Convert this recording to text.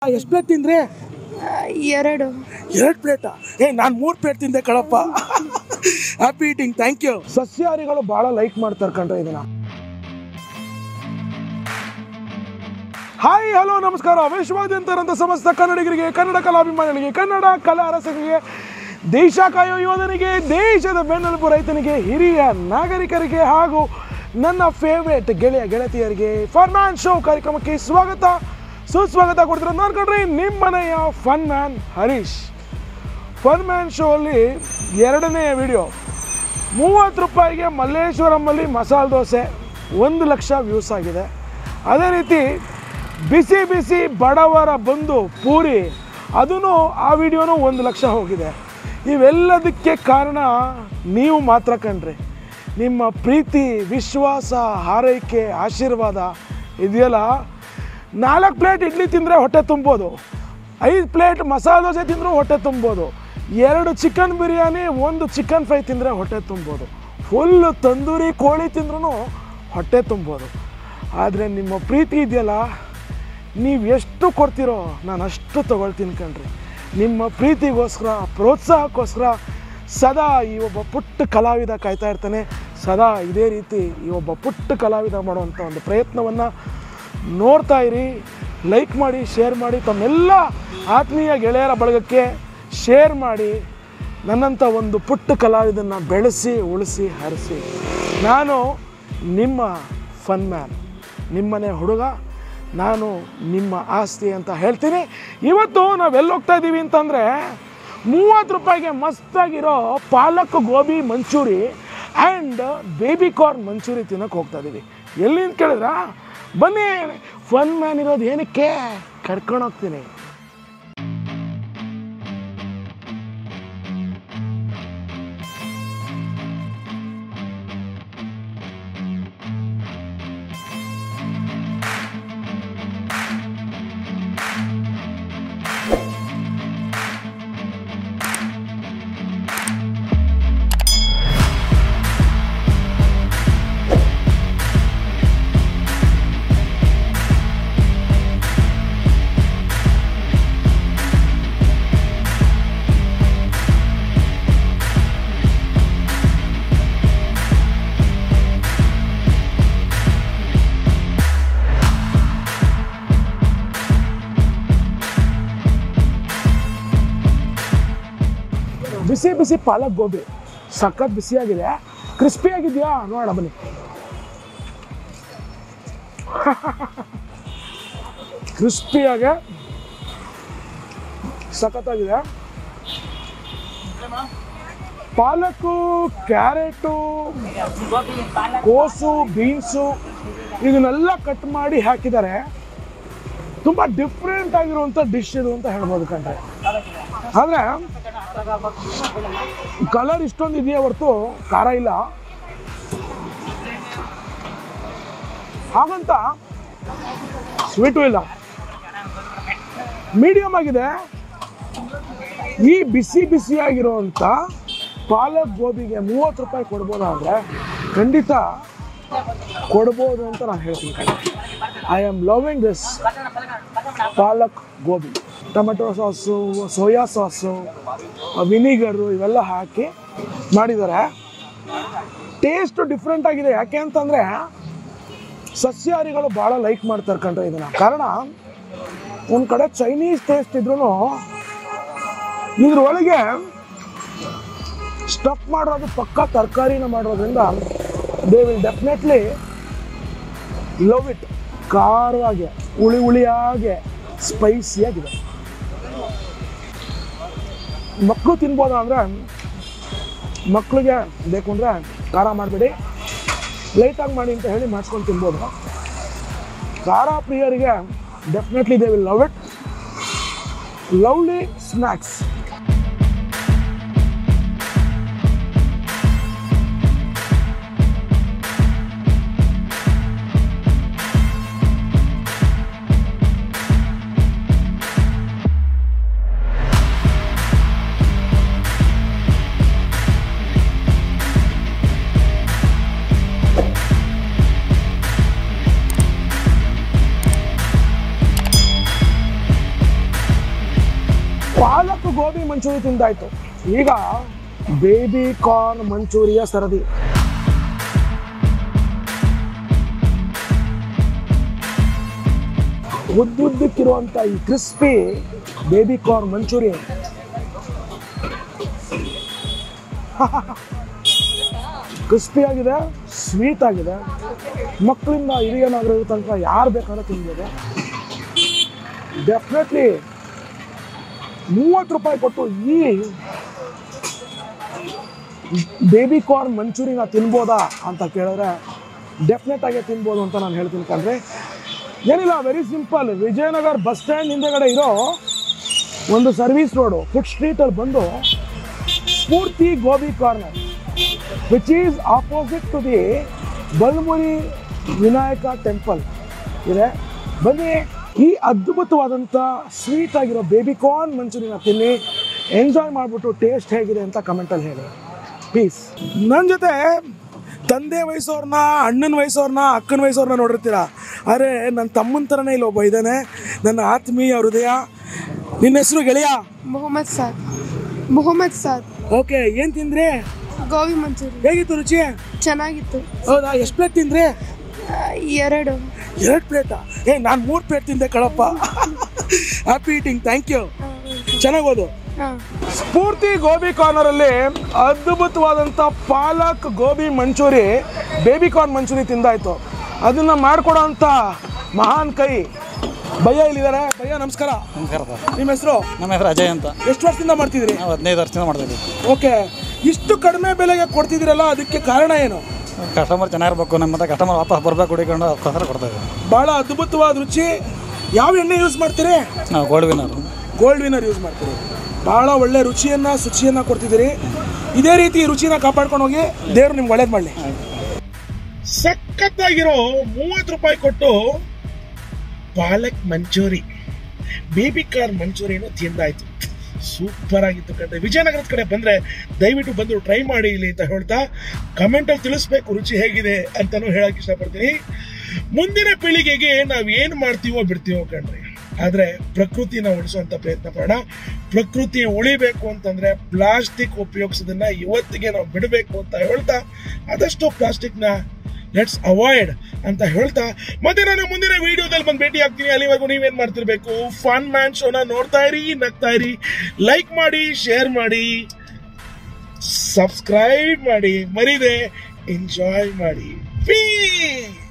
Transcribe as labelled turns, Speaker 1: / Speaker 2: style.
Speaker 1: ಎಷ್ಟು ಪ್ಲೇಟ್ ತಿಂದ್ರಿ
Speaker 2: ಎರಡು
Speaker 1: ಎರಡು ಪ್ಲೇಟಾ ಏ ನಾನು ಮೂರು ಪ್ಲೇಟ್ ತಿಂದೆ ಕಣಪ್ಪ ಹ್ಯಾಪಿ ಈಟಿಂಗ್ ಥ್ಯಾಂಕ್ ಯು ಸಸ್ಯಾಹಾರಿಗಳು ಭಾಳ ಲೈಕ್ ಮಾಡ್ತಾರೆ ಕಣ್ರೆ ಇದನ್ನ ಹಾಯ್ ಹಲೋ ನಮಸ್ಕಾರ ವಿಶ್ವಾದ್ಯಂತರಂತ ಸಮಸ್ತ ಕನ್ನಡಿಗರಿಗೆ ಕನ್ನಡ ಕಲಾಭಿಮಾನಿಗಳಿಗೆ ಕನ್ನಡ ಕಲಾ ರಸಗಳಿಗೆ ದೇಶ ಕಾಯೋ ಯೋಧನಿಗೆ ದೇಶದ ಬೆನ್ನೆಲುಬು ರೈತನಿಗೆ ಹಿರಿಯ ನಾಗರಿಕರಿಗೆ ಹಾಗೂ ನನ್ನ ಫೇವ್ರೇಟ್ ಗೆಳೆಯ ಗೆಳತಿಯರಿಗೆ ಫರ್ಮ್ಯಾನ್ ಶೋ ಕಾರ್ಯಕ್ರಮಕ್ಕೆ ಸ್ವಾಗತ ಸುಸ್ವಾಗತ ಕೊಡ್ತಿರೋದು ನಾನು ಕಣ್ರಿ ನಿಮ್ಮ ಮನೆಯ fun man Harish fun man show ಅಲ್ಲಿ ಎರಡನೇ ವಿಡಿಯೋ ಮೂವತ್ತು ರೂಪಾಯಿಗೆ ಮಲ್ಲೇಶ್ವರಮಲ್ಲಿ ಮಸಾಲೆ ದೋಸೆ ಒಂದು ಲಕ್ಷ ವ್ಯೂಸ್ ಆಗಿದೆ ಅದೇ ರೀತಿ ಬಿಸಿ ಬಿಸಿ ಬಡವರ ಬಂದು ಪೂರಿ ಅದೂ ಆ ವಿಡಿಯೋನೂ ಒಂದು ಲಕ್ಷ ಹೋಗಿದೆ ಇವೆಲ್ಲದಕ್ಕೆ ಕಾರಣ ನೀವು ಮಾತ್ರ ಕಣ್ರಿ ನಿಮ್ಮ ಪ್ರೀತಿ ವಿಶ್ವಾಸ ಹಾರೈಕೆ ಆಶೀರ್ವಾದ ಇದೆಯಲ್ಲ ನಾಲ್ಕು ಪ್ಲೇಟ್ ಇಡ್ಲಿ ತಿಂದರೆ ಹೊಟ್ಟೆ ತುಂಬೋದು ಐದು ಪ್ಲೇಟ್ ಮಸಾಲೆ ದೋಸೆ ತಿಂದರೂ ಹೊಟ್ಟೆ ತುಂಬೋದು ಎರಡು ಚಿಕನ್ ಬಿರಿಯಾನಿ ಒಂದು ಚಿಕನ್ ಫ್ರೈ ತಿಂದರೆ ಹೊಟ್ಟೆ ತುಂಬೋದು ಫುಲ್ಲು ತಂದೂರಿ ಕೋಳಿ ತಿಂದ್ರೂ ಹೊಟ್ಟೆ ತುಂಬೋದು ಆದರೆ ನಿಮ್ಮ ಪ್ರೀತಿ ಇದೆಯಲ್ಲ ನೀವು ಎಷ್ಟು ಕೊಡ್ತೀರೋ ನಾನು ಅಷ್ಟು ತೊಗೊಳ್ತೀನಿ ಕಣ್ರಿ ನಿಮ್ಮ ಪ್ರೀತಿಗೋಸ್ಕರ ಪ್ರೋತ್ಸಾಹಕ್ಕೋಸ್ಕರ ಸದಾ ಈ ಒಬ್ಬ ಪುಟ್ಟ ಕಲಾವಿದ ಕಾಯ್ತಾ ಇರ್ತಾನೆ ಸದಾ ಇದೇ ರೀತಿ ಈ ಒಬ್ಬ ಪುಟ್ಟ ಕಲಾವಿದ ಮಾಡುವಂಥ ಒಂದು ಪ್ರಯತ್ನವನ್ನು ನೋಡ್ತಾ ಇರಿ ಲೈಕ್ ಮಾಡಿ ಶೇರ್ ಮಾಡಿ ತಮ್ಮೆಲ್ಲ ಆತ್ಮೀಯ ಗೆಳೆಯರ ಬಳಗಕ್ಕೆ ಶೇರ್ ಮಾಡಿ ನನ್ನಂಥ ಒಂದು ಪುಟ್ಟ ಕಲಾವಿದನ್ನು ಬೆಳೆಸಿ ಉಳಿಸಿ ಹರಿಸಿ ನಾನು ನಿಮ್ಮ ಫನ್ ಮ್ಯಾನ್ ನಿಮ್ಮನೆ ಹುಡುಗ ನಾನು ನಿಮ್ಮ ಆಸ್ತಿ ಅಂತ ಹೇಳ್ತೀನಿ ಇವತ್ತು ನಾವೆಲ್ಲಿ ಹೋಗ್ತಾ ಇದ್ದೀವಿ ಅಂತಂದರೆ ಮೂವತ್ತು ರೂಪಾಯಿಗೆ ಮಸ್ತಾಗಿರೋ palak gobi manchuri and baby corn manchuri ತಿನ್ನೋಕೆ ಹೋಗ್ತಾ ಇದ್ದೀವಿ ಎಲ್ಲಿ ಅಂತ ಕೇಳಿದ್ರ ಬನ್ನಿ ಫನ್ ಮ್ಯಾನ್ ಇರೋದು ಏನಕ್ಕೆ ಕರ್ಕೊಂಡು ಹೋಗ್ತೀನಿ ಬಿಸಿ ಬಿಸಿ ಪಾಲಕ್ ಗೋಬಿ ಸಖತ್ ಬಿಸಿಯಾಗಿದೆ ಕ್ರಿಸ್ಪಿ ಆಗಿದೆಯಾ ನೋಡೋಣ ಬನ್ನಿ ಕ್ರಿಸ್ಪಿಯಾಗೆ ಸಖತ್ತಾಗಿದೆ ಪಾಲಕ್ಕು ಕ್ಯಾರೆಟು ಕೋಸು ಬೀನ್ಸು ಇದನ್ನೆಲ್ಲ ಕಟ್ ಮಾಡಿ ಹಾಕಿದ್ದಾರೆ ತುಂಬ ಡಿಫ್ರೆಂಟ್ ಆಗಿರುವಂಥ ಡಿಶ್ ಇದು ಅಂತ ಹೇಳ್ಬೋದು ಕಂಡ್ರೆ ಆದರೆ ಕಲರ್ ಇಷ್ಟೊಂದು ಇದೆಯಾ ಹೊರತು ಖಾರ ಇಲ್ಲ ಹಾಗಂತ ಸ್ವೀಟು ಇಲ್ಲ ಮೀಡಿಯಮ್ ಆಗಿದೆ ಈ ಬಿಸಿ ಬಿಸಿಯಾಗಿರುವಂಥ ಪಾಲಕ್ ಗೋಬಿಗೆ ಮೂವತ್ತು ರೂಪಾಯಿ ಕೊಡ್ಬೋದಾದ್ರೆ ಖಂಡಿತ ಕೊಡ್ಬೋದು ಅಂತ ನಾನು ಹೇಳ್ತೀನಿ I am loving this palak gobi tomato sauce soya sauce vinegar ಇವೆಲ್ಲ ಹಾಕಿ ಮಾಡಿದ್ದಾರೆ ಟೇಸ್ಟು ಡಿಫ್ರೆಂಟ್ ಆಗಿದೆ ಯಾಕೆ ಅಂತಂದರೆ ಸಸ್ಯಾಹಾರಿಗಳು ಭಾಳ ಲೈಕ್ ಮಾಡ್ತಾರೆ ಕಂಡ್ರೆ ಇದನ್ನು ಕಾರಣ ಒಂದು ಕಡೆ ಚೈನೀಸ್ ಟೇಸ್ಟ್ ಇದ್ರೂ ಇದ್ರೊಳಗೆ ಸ್ಟಫ್ ಮಾಡೋದು ಪಕ್ಕ ತರಕಾರಿನ ಮಾಡೋದ್ರಿಂದ they will definitely love it ಖಾರವಾಗಿ ಹುಳಿ ಹುಳಿಯಾಗೆ ಸ್ಪೈಸಿಯಾಗಿದೆ ಮಕ್ಕಳು ತಿನ್ಬೋದ ಅಂದರೆ ಮಕ್ಕಳಿಗೆ ಬೇಕು ಅಂದರೆ ಖಾರ ಮಾಡಬೇಡಿ ಲೈಟಾಗಿ ಮಾಡಿ ಅಂತ ಹೇಳಿ ಮಾಡಿಸ್ಕೊಂಡು ತಿನ್ಬೋದು ಖಾರ ಪ್ರಿಯರಿಗೆ definitely they will love it lovely snacks gobi manchuri ತಿಂದಾಯ್ತು ಈಗ ಬೇಬಿ ಕಾರ್ನ್ ಮಂಚೂರಿಯ ಸರದಿ ಉದ್ದುದ್ದಕ್ಕಿರುವಂಥ ಈ crispy baby corn manchurian crispy ಆಗಿದೆ ಸ್ವೀಟ್ ಆಗಿದೆ ಮಕ್ಕಳಿಂದ ಹಿರಿಯನಾಗಿರೋ ತನಕ ಯಾರು ಬೇಕಾದ್ರೂ ತಿನ್ಬೋದು ಡೆಫಿನೆಟ್ಲಿ ಮೂವತ್ತು ರೂಪಾಯಿ ಕೊಟ್ಟು ಈ ಬೇಬಿ ಕಾರ್ನ್ ಮಂಚೂರಿನ ತಿನ್ಬೋದಾ ಅಂತ ಕೇಳಿದ್ರೆ ಡೆಫಿನೆಟ್ ಆಗಿ ತಿನ್ಬೋದು ಅಂತ ನಾನು ಹೇಳ್ತೀನಿ ಕಂಡ್ರೆ ಏನಿಲ್ಲ very simple Vijayanagar bus stand ಹಿಂದೆಗಡೆ ಇರೋ ಒಂದು ಸರ್ವಿಸ್ ರೋಡು ಫುಡ್ ಸ್ಟ್ರೀಟಲ್ಲಿ ಬಂದು Spoorthi gobi corner which is opposite to the Balmuri Vinayaka temple ಇದೆ ಬನ್ನಿ ಈ ಅದ್ಭುತವಾದಂಥ ಸ್ವೀಟ್ ಆಗಿರೋ ಬೇಬಿ ಕಾರ್ನ್ ಮಂಚೂರಿನ ತಿನ್ನಿ ಎಂಜಾಯ್ ಮಾಡಿಬಿಟ್ಟು ಟೇಸ್ಟ್ ಹೇಗಿದೆ ಅಂತ ಕಮೆಂಟಲ್ಲಿ ಹೇಳಿ ಪೀಸ್ ನನ್ನ ಜೊತೆ ತಂದೆ ವಯಸ್ಸವ್ರನ್ನ ಅಣ್ಣನ ವಯಸ್ಸವ್ರನ್ನ ಅಕ್ಕನ ವಯಸ್ಸವ್ರನ್ನ ನೋಡಿರ್ತೀರ ಆದರೆ ನನ್ನ ತಮ್ಮನ ಥರನೇ ಇಲ್ಲಿ ಒಬ್ಬ ಇದ್ದಾನೆ ನನ್ನ ಆತ್ಮೀಯ ಹೃದಯ ನಿನ್ನ ಹೆಸರು ಗೆಳೆಯ
Speaker 2: ಮೊಹಮ್ಮದ್ ಸಾದ್ ಮೊಹಮ್ಮದ್ ಸಾದ್
Speaker 1: ಓಕೆ ಏನು ತಿಂದ್ರಿ
Speaker 2: ಗೋಬಿ ಮಂಚೂರಿ
Speaker 1: ಹೇಗಿತ್ತು ರುಚಿ
Speaker 2: ಚೆನ್ನಾಗಿತ್ತು
Speaker 1: ಹೌದಾ ಎಷ್ಟು ಪ್ಲೇಟ್ ತಿಂದ್ರಿ
Speaker 2: ಆ, ಎರಡು
Speaker 1: ಎರಡು ಪ್ಲೇಟಾ ಏ ನಾನು ಮೂರು ಪ್ಲೇಟ್ ತಿಂದೆ ಕಳಪ್ಪ ಹ್ಯಾಪಿ ಈಟಿಂಗ್ ಥ್ಯಾಂಕ್ ಯು ಚೆನ್ನಾಗಿ ಓದು
Speaker 2: ಹಾಂ
Speaker 1: ಸ್ಫೂರ್ತಿ ಗೋಬಿ ಕಾರ್ನರಲ್ಲಿ ಅದ್ಭುತವಾದಂಥ ಪಾಲಕ್ ಗೋಬಿ ಮಂಚೂರಿ ಬೇಬಿ ಕಾರ್ನ್ ಮಂಚೂರಿ ತಿಂದಾಯ್ತು ಅದನ್ನು ಮಾಡ್ಕೊಡೋ ಅಂಥ ಮಹಾನ್ ಕೈ ಭಯ್ಯ ಇಲ್ಲಿದ್ದಾರೆ ಭಯ್ಯ ನಮಸ್ಕಾರ
Speaker 3: ನಮಸ್ಕಾರ ಸರ್
Speaker 1: ನಿಮ್ಮ ಹೆಸರು
Speaker 3: ನಮ್ಮ ಹೆಸರು ಅಜಯ್ ಅಂತ
Speaker 1: ಎಷ್ಟು ವರ್ಷದಿಂದ ಮಾಡ್ತಿದ್ದೀರಿ
Speaker 3: ನಾವು ಹದಿನೈದು ವರ್ಷದಿಂದ ಮಾಡ್ತಾ ಇದ್ದೀವಿ
Speaker 1: ಓಕೆ ಇಷ್ಟು ಕಡಿಮೆ ಬೆಲೆಗೆ ಕೊಡ್ತಿದ್ದೀರಲ್ಲ ಅದಕ್ಕೆ ಕಾರಣ ಏನು
Speaker 3: ಕಸ್ಟಮರ್ ಚೆನ್ನಾಗಿರ್ಬೇಕು ನಮ್ಮ ಮತ್ತೆ ಕಸ್ಟಮರ್ ವಾಪಸ್ ಬರಬೇಕು ಹುಡುಕೊಂಡು ಅದಕ್ಕೋಸ್ಕರ ಕೊಡ್ತಾ ಇದ್ದೀವಿ
Speaker 1: ಭಾಳ ಅದ್ಭುತವಾದ ರುಚಿ ಯಾವ ಎಣ್ಣೆ ಯೂಸ್ ಮಾಡ್ತೀರಿ
Speaker 3: ನಾವು Gold Winner
Speaker 1: Gold Winner use ಮಾಡ್ತೀರಿ ಭಾಳ ಒಳ್ಳೆ ರುಚಿಯನ್ನು ಶುಚಿಯನ್ನು ಕೊಡ್ತಿದ್ದೀರಿ ಇದೇ ರೀತಿ ರುಚಿನ ಕಾಪಾಡ್ಕೊಂಡು ಹೋಗಿ ದೇವ್ರು ನಿಮ್ಗೆ ಒಳ್ಳೇದು ಮಾಡಲಿ ಸಖತ್ತಾಗಿರೋ ಮೂವತ್ತು ರೂಪಾಯಿ ಕೊಟ್ಟು ಪಾಲಕ್ ಮಂಚೂರಿ ಬೇಬಿ ಕಾರ್ ಮಂಚೂರಿಯನ್ನು ತಿಂದಾಯ್ತು ಸೂಪರ್ ಆಗಿತ್ತು ಕಣ್ರೆ ವಿಜಯನಗರದ ಕಡೆ ಬಂದ್ರೆ ದಯವಿಟ್ಟು ಬಂದು ಟ್ರೈ ಮಾಡಿ ಇಲ್ಲಿ ಅಂತ ಹೇಳ್ತಾ ಕಮೆಂಟ್ ಅಲ್ಲಿ ತಿಳಿಸ್ಬೇಕು ರುಚಿ ಹೇಗಿದೆ ಅಂತಾನು ಹೇಳಕ್ ಇಷ್ಟಪಡ್ತೀನಿ ಮುಂದಿನ ಪೀಳಿಗೆಗೆ ನಾವ್ ಏನ್ ಮಾಡ್ತೀವೋ ಬಿಡ್ತೀವೋ ಕಣ್ರಿ ಆದ್ರೆ ಪ್ರಕೃತಿನ ಉಳಿಸುವಂತ ಪ್ರಯತ್ನ ಪಡೋಣ ಪ್ರಕೃತಿ ಉಳಿಬೇಕು ಅಂತಂದ್ರೆ ಪ್ಲಾಸ್ಟಿಕ್ ಉಪಯೋಗಿಸೋದನ್ನ ಇವತ್ತಿಗೆ ನಾವು ಬಿಡಬೇಕು ಅಂತ ಹೇಳ್ತಾ ಆದಷ್ಟು ಪ್ಲಾಸ್ಟಿಕ್ನ ಲೆಟ್ಸ್ ಅವಾಯ್ಡ್ ಅಂತ ಹೇಳ್ತಾ ಮತ್ತೆ ನಾನು ಮುಂದಿನ ವಿಡಿಯೋದಲ್ಲಿ ಬಂದು ಭೇಟಿ ಆಗ್ತೀನಿ ಅಲ್ಲಿವರೆಗೂ ನೀವೇನ್ ಮಾಡ್ತಿರ್ಬೇಕು ಫನ್ ಮ್ಯಾನ್ ಶೋನ ನೋಡ್ತಾ ಇರಿ ನಗ್ತಾ ಇರಿ ಲೈಕ್ ಮಾಡಿ ಶೇರ್ ಮಾಡಿ ಸಬ್ಸ್ಕ್ರೈಬ್ ಮಾಡಿ ಮರಿದೆ ಎಂಜಾಯ್ ಮಾಡಿ Peace!